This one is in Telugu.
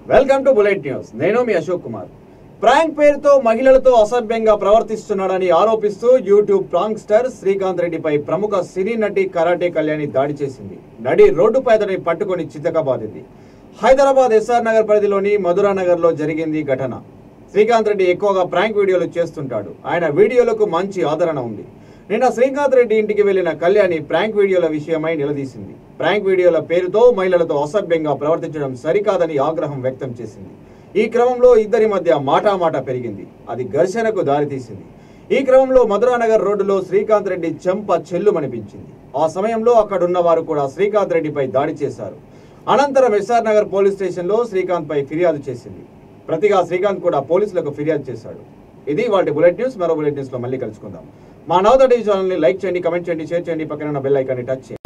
వెల్కమ్ టు బులెట్ న్యూస్ నేను మీ అశోక్ కుమార్ ప్రాంక్ పేరుతో మహిళలతో అసభ్యంగా ప్రవర్తిస్తున్నాడని ఆరోపిస్తూ యూట్యూబ్ ప్రాంక్ స్టార్ శ్రీకాంత్ రెడ్డిపై ప్రముఖ సినీ నటి కరాటే కళ్యాణి దాడి చేసింది నడి రోడ్డుపై అతని పట్టుకొని చితకబాదింది హైదరాబాద్ ఎస్ఆర్ నగర్ పరిధిలోని మధురా నగర్ లో జరిగింది ఘటన శ్రీకాంత్ రెడ్డి ఎక్కువగా ప్రాంక్ వీడియోలు చేస్తుంటాడు ఆయన వీడియోలకు మంచి ఆదరణ ఉంది నిన్న శ్రీకాంత్ రెడ్డి ఇంటికి వెళ్లిన కళ్యాణి ప్రాంక్ వీడియోల విషయమై నిలదీసింది ప్రాంక్ వీడియోల పేరుతో మహిళలతో అసభ్యంగా ప్రవర్తించడం సరికాదని ఆగ్రహం వ్యక్తం చేసింది ఈ క్రమంలో ఇద్దరి మధ్య మాటామాట పెరిగింది అది ఘర్షణకు దారితీసింది ఈ క్రమంలో మధురానగర్ రోడ్డులో శ్రీకాంత్ రెడ్డి చెంప చెల్లుమనిపించింది ఆ సమయంలో అక్కడున్న వారు కూడా శ్రీకాంత్ రెడ్డిపై దాడి చేశారు అనంతరం ఎస్ఆర్ నగర్ పోలీస్ స్టేషన్లో శ్రీకాంత్ పై ఫిర్యాదు చేసింది ప్రతిగా శ్రీకాంత్ కూడా పోలీసులకు ఫిర్యాదు చేశాడు ఇది వాటి బులెట్ న్యూస్ మరో బులెట్ న్యూస్ లో మళ్ళీ కలుసుకుందాం మా నవత టీవీ ఛానల్ ని లైక్ చేయండి కమెంట్ చేయండి షేర్ చేయండి పక్కన ఉన్న బెల్ ఐకాన్ని టచ్ చేయండి